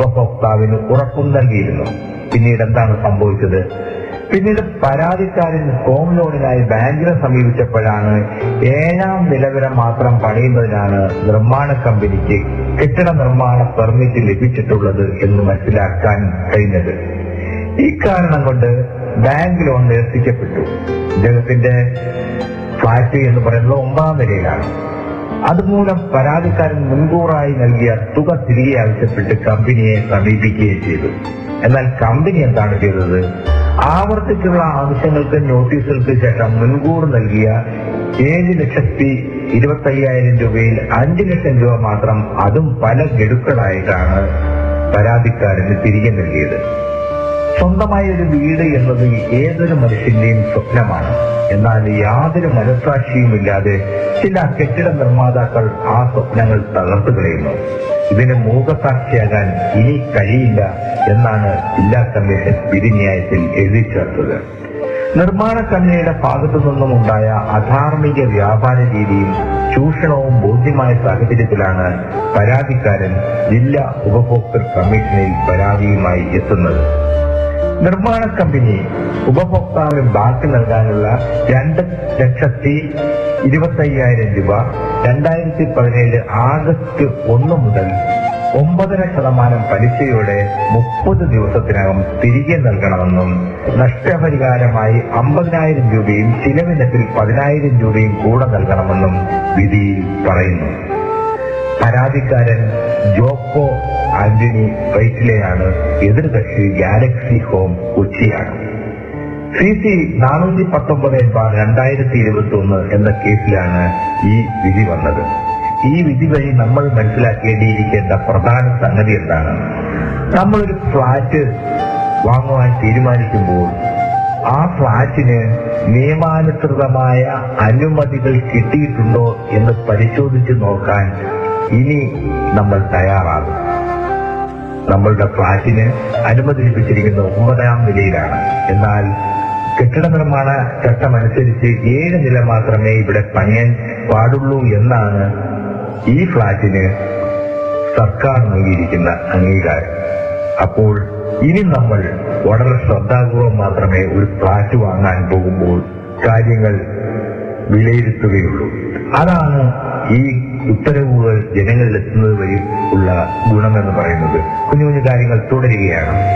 ഉപഭോക്താവിന് ഉറപ്പും നൽകിയിരുന്നു പിന്നീട് എന്താണ് സംഭവിച്ചത് പിന്നീട് പരാതിക്കാരൻ ഹോം ലോണിനായി ബാങ്കിനെ സമീപിച്ചപ്പോഴാണ് ഏഴാം നില വരെ മാത്രം പണിയുന്നതിനാണ് നിർമ്മാണ കമ്പനിക്ക് കെട്ടിട നിർമ്മാണ പെർമിറ്റ് ലഭിച്ചിട്ടുള്ളത് എന്ന് മനസ്സിലാക്കാൻ കഴിഞ്ഞത് ഈ കാരണം കൊണ്ട് ബാങ്ക് ലോൺ നിരസിക്കപ്പെട്ടു ഇദ്ദേഹത്തിന്റെ ഫ്ലാറ്റ് എന്ന് പറയുന്നത് ഒമ്പതാം നിലയിലാണ് അതുമൂലം പരാതിക്കാരൻ മുൻകൂറായി നൽകിയ തുക തിരികെ ആവശ്യപ്പെട്ട് കമ്പനിയെ സമീപിക്കുകയും ചെയ്തു എന്നാൽ കമ്പനി എന്താണ് ചെയ്തത് ആവർത്തിച്ചുള്ള ആവശ്യങ്ങൾക്ക് നോട്ടീസുകൾക്ക് ശേഷം മുൻകൂർ നൽകിയ ഏഴ് ലക്ഷത്തി ഇരുപത്തി അയ്യായിരം രൂപയിൽ അഞ്ച് ലക്ഷം രൂപ മാത്രം അതും പല ഗഡുക്കളായിട്ടാണ് പരാതിക്കാരന് തിരികെ നൽകിയത് സ്വന്തമായ ഒരു വീട് എന്നത് ഏതൊരു മനുഷ്യന്റെയും സ്വപ്നമാണ് എന്നാൽ യാതൊരു മനസാക്ഷിയുമില്ലാതെ ചില കെട്ടിട നിർമ്മാതാക്കൾ ആ സ്വപ്നങ്ങൾ തകർത്തു കളയുന്നു ഇതിന് മൂകസാക്ഷിയാകാൻ ഇനി കഴിയില്ല എന്നാണ് ജില്ലാ കമ്മീഷൻ വിധിന്യായത്തിൽ എഴുതി ചേർത്തത് നിർമ്മാണ കമ്പനിയുടെ ഭാഗത്തു നിന്നും ഉണ്ടായ അധാർമിക വ്യാപാര രീതിയും ചൂഷണവും ബോധ്യമായ സാഹചര്യത്തിലാണ് പരാതിക്കാരൻ ജില്ലാ ഉപഭോക്തൃ കമ്മീഷനിൽ പരാതിയുമായി എത്തുന്നത് നിർമ്മാണ കമ്പനി ഉപഭോക്താവിന് ബാക്കി നൽകാനുള്ള രണ്ട് ലക്ഷത്തി ഇരുപത്തയ്യായിരം രൂപ രണ്ടായിരത്തി പതിനേഴ് ആഗസ്റ്റ് ഒന്ന് മുതൽ ഒമ്പതര ശതമാനം പലിശയോടെ മുപ്പത് ദിവസത്തിനകം തിരികെ നൽകണമെന്നും നഷ്ടപരിഹാരമായി അമ്പതിനായിരം രൂപയും ചിലവിനത്തിൽ പതിനായിരം രൂപയും കൂടെ നൽകണമെന്നും വിധിയിൽ പറയുന്നു പരാതിക്കാരൻ ജോക്കോ ആന്റണി വൈറ്റിലെയാണ് എതിർകക്ഷി ഗാലക്സി ഹോം കൊച്ചിയാണ് സി സി നാനൂറ്റി പത്തൊമ്പത് ബാർ രണ്ടായിരത്തി ഇരുപത്തി ഒന്ന് എന്ന കേസിലാണ് ഈ വിധി വന്നത് ഈ വിധി വഴി നമ്മൾ മനസ്സിലാക്കേണ്ടിയിരിക്കേണ്ട പ്രധാന സംഗതി എന്താണ് നമ്മളൊരു ഫ്ലാറ്റ് വാങ്ങുവാൻ തീരുമാനിക്കുമ്പോൾ ആ ഫ്ലാറ്റിന് നിയമാനുസൃതമായ അനുമതികൾ കിട്ടിയിട്ടുണ്ടോ എന്ന് പരിശോധിച്ച് നോക്കാൻ ഇനി നമ്മൾ തയ്യാറാകും നമ്മളുടെ ഫ്ളാറ്റിന് അനുമതി ലഭിച്ചിരിക്കുന്ന ഒമ്പതാം നിലയിലാണ് എന്നാൽ കെട്ടിട നിർമ്മാണ ചട്ടം അനുസരിച്ച് ഏഴ് നില മാത്രമേ ഇവിടെ പണിയാൻ പാടുള്ളൂ എന്നാണ് ഈ ഫ്ളാറ്റിന് സർക്കാർ നൽകിയിരിക്കുന്ന അംഗീകാരം അപ്പോൾ ഇനി നമ്മൾ വളരെ ശ്രദ്ധാപൂർവം മാത്രമേ ഒരു ഫ്ളാറ്റ് വാങ്ങാൻ പോകുമ്പോൾ കാര്യങ്ങൾ വിലയിരുത്തുകയുള്ളൂ അതാണ് ഈ ഉത്തരവുകൾ ജനങ്ങളിൽ എത്തുന്നത് വഴി ഉള്ള ഗുണമെന്ന് പറയുന്നത് കുഞ്ഞു കുഞ്ഞു കാര്യങ്ങൾ തുടരുകയാണ്